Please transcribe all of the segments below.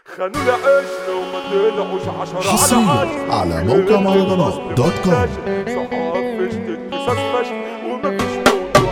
خانوا العشرة وما طلعوش عشرة على حصرياً عشرة على موقع مهرجانات دوت كوم. صحاب فشت قصص فشل ومفيش موضوع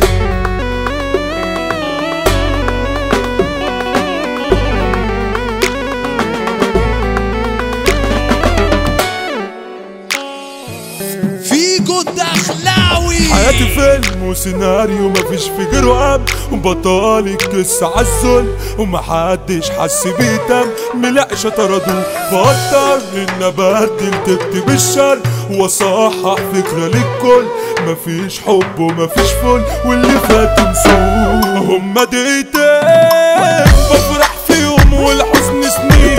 فيجو الدخلاوي حياتي فيلم وسيناريو مفيش في غيره أم وبطال القصة عالذل ومحدش حس بيه دم ملاقش طردوه فاضطر ان ابدل تكتب الشر واصحح فكرة للكل مفيش حب ومفيش فل واللي فات نسوه هما دقيقتين بفرح فيهم والحزن سنين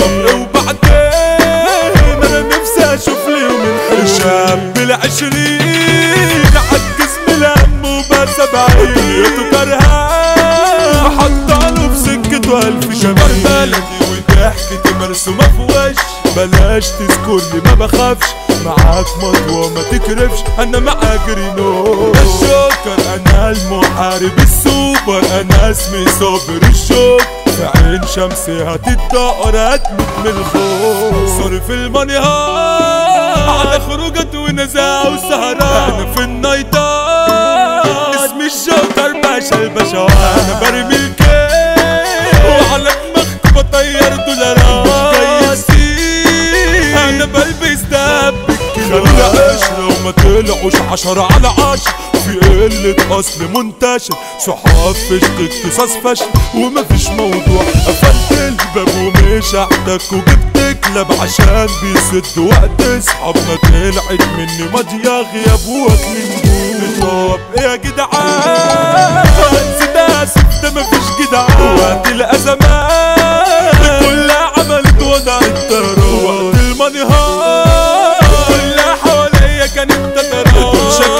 وبعدين انا نفسي اشوف لي يوم الشاب بالعشرين عجز من الهم وبس بعيد بيته كرهان حطاله في سكته الف شمال بلدي وضحكتي مرسومه في وش بلاش تذكرني ما بخافش معاك مطوة ما تكرفش انا معاك رينو الجوكر انا المحارب السوبر انا اسمي صابر الشوك في عين شمسي هتتدقر هتموت من الخوف صارف المنهار على خروجات ونزاع وسهرات انا في النايتات اسمي الجوكر باشا الباشا انا برمي الكيل وعلى دماغك بطير دولارات جاي يسيب انا بلبس دب خلي عشرة وما طلعوش عشرة على عشرة في قلة أصل منتشر صحاب فشت قصص فشل ومفيش موضوع قفلت الباب ومش احتك وجبت كلاب عشان بيسد وقت اصحابنا طلعت مني ماضية غياب واكلين طب ايه يا جدعان نسيت اسف ده مفيش جدعان وقت الازمات كلها عملت وضع الطيران وقت المنهار كلها حواليا كانت تتران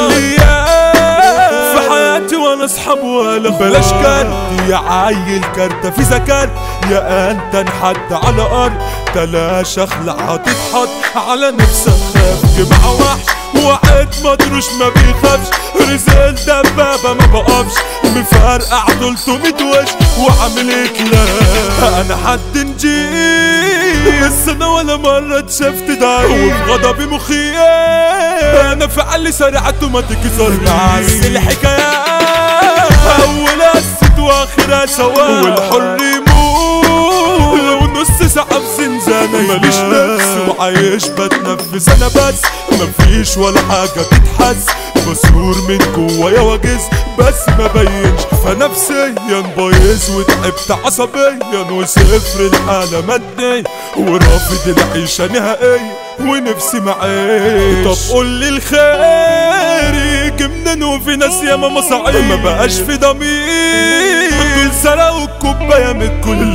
شكليات في حياتي وانا اصحاب ولا بلاش كارت يا عيل كارتة في زكار يا انت انحد على ارض تلاش اخلع هتتحط على نفسك خاف جمع وحش وعد مدروش ما بيخافش رزق دبابة ما بقفش مفرقع 300 وش وعامل كلام انا حد نجيب بس انا ولا مرة اتشفت داي وفي غضبي مخيف انا فعلي سرعت وما تكسر بس الحكايات اول قصة واخرها سوا والحر يموت لو نص ساعة في زنزانة ماليش نفس وعايش بتنفس انا بس مفيش ولا حاجة تتحس بصور من جوايا واجز بس ما بينش فنفسيا بايظ وتعبت عصبيا وصفر الحالة مادية ورافض العيشة نهائية ونفسي معيش طب قول لي الخير يجي منين وفي ناس ياما مصاعب ما بقاش في ضمير دول سرقوا الكوباية من الكل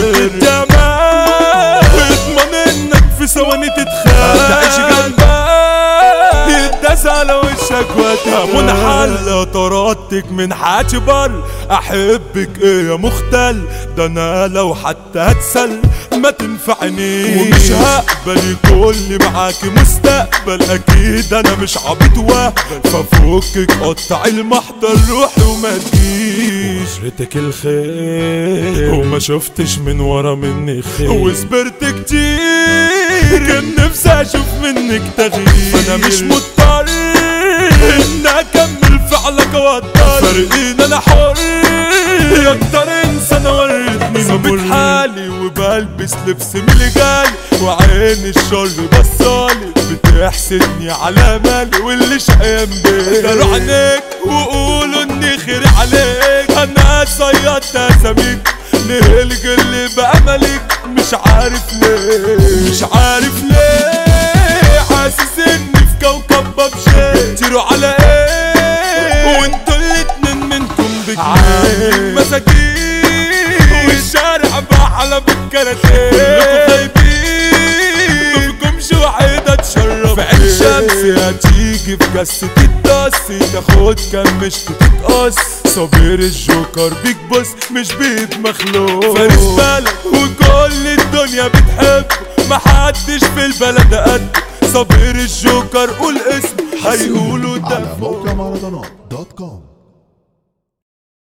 الجمال اضمن انك في ثواني تتخيل تعيش جنبك يداس على وشك وتهمون حل طردتك من حاجة بر احبك ايه يا مختل ده انا لو حتى هتسل ما تنفعنيش ومش هقبل يكون لي معاكي مستقبل اكيد انا مش عبيط وهبل ففكك قطع المحضر روحي وما تجيش ريتك الخير وما شفتش من ورا مني خير وصبرت كتير كان نفسي اشوف منك تغيير فانا مش مضطر ان اكمل فعلك واضطر فرقين انا حر يقدر انسان وريتني ثابت حالي وبلبس لبس من جالي وعين الشر بصالي بتحسدني على مالي واللي شقيان بيك داروا عينيك وقولوا اني خير عليك انا صيدت اساميك ليه الجل بقى ملك مش عارف ليه مش عارف ليه حاسس اني في كوكب بمشي تيروا على ايه وانتوا الاتنين منكم بجنيه مساكين والشارع بقى على بالكاراتيه كلكم خايبين مفيكمش وحيدة تشرف في عين شمس هتيجي في جسة الدس تاخد كام مش تتقص صبير الجوكر بيك بص مش بيد مخلوق فارس بلد وكل الدنيا بتحب محدش في البلد قد صبير الجوكر قول اسم هيقولوا ده على موقع مهرجانات